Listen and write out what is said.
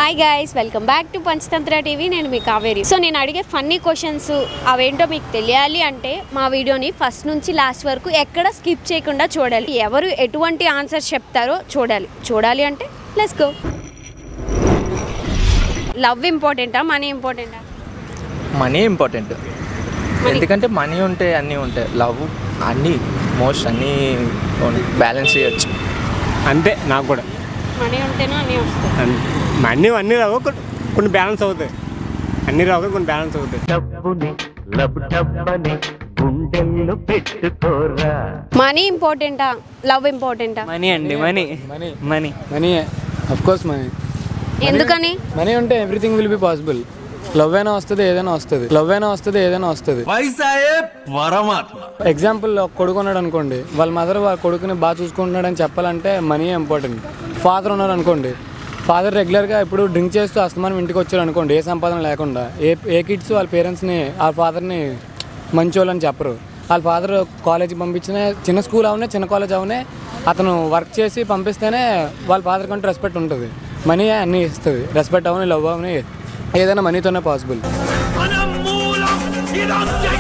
hi guys welcome back to Panchatantra TV నేను మీ Kaveri so నేను అడిగే ఫన్నీ క్వశ్చన్స్ అవేంటో మీకు తెలియాలి అంటే మా వీడియోని ఫస్ట్ నుంచి లాస్ట్ వరకు ఎక్కడ స్కిప్ చేయకుండా చూడాలి ఎవరు ఎటువంటి ఆన్సర్ చెప్తారో చూడాలి చూడాలి అంటే లెట్స్ గో లవ్ ఇంపార్టెంటా మనీ ఇంపార్టెంటా మనీ ఇంపార్టెంట్ ఎందుకంటే మనీ ఉంటే అన్నీ ఉంటాయి లవ్ అన్నీ మోస్ట్ అన్నీ బ్యాలెన్స్ చేయొచ్చు అంతే నాకు కూడా మనీ ఉంటేనే అన్నీ వస్తాయి అన్- అన్నీ అన్నీ రావు కొన్ని- కొన్ని బ్యాలెన్స్ అవుతాయి అన్నీ రావు కొన్ని బ్యాలెన్స్ అవుతాయి డబ్బుని లబ్ డబ్బని గుండెల్లో పెట్టుకోరా మనీ ఇంపార్టెంటా లవ్ ఇంపార్టెంటా మనీ అండి money money money money of course money ఎందుకని మనీ ఉంటే everything will be possible love అయినా వస్తుంది ఏదైనా వస్తుంది లవ్ అయినా వస్తుంది ఏదైనా వస్తుంది ఎగ్జాంపుల్ ఒక కొడుకు ఉన్నాడు అనుకోండి వాళ్ళ మదర్ వాళ్ళ కొడుకుని బాగా చూసుకుంటున్నాడని చెప్పాలంటే మనీ ఇంపార్టెంట్ ఫాదర్ ఉన్నాడు అనుకోండి ఫాదర్ రెగ్యులర్గా ఇప్పుడు డ్రింక్ చేస్తూ అస్తమానం ఇంటికి వచ్చాడు అనుకోండి ఏ సంపాదన లేకుండా ఏ ఏ కిడ్స్ వాళ్ళ పేరెంట్స్ని వాళ్ళ ఫాదర్ని మంచోళ్ళని చెప్పరు వాళ్ళ ఫాదర్ కాలేజీకి పంపించిన చిన్న స్కూల్ అవునే చిన్న కాలేజ్ అవునే అతను వర్క్ చేసి పంపిస్తేనే వాళ్ళ ఫాదర్ కంటే రెస్పెక్ట్ ఉంటుంది మనీ అన్నీ ఇస్తుంది రెస్పెక్ట్ అవని లవ్ అవని ఏదైనా మనీతోనే పాసిబుల్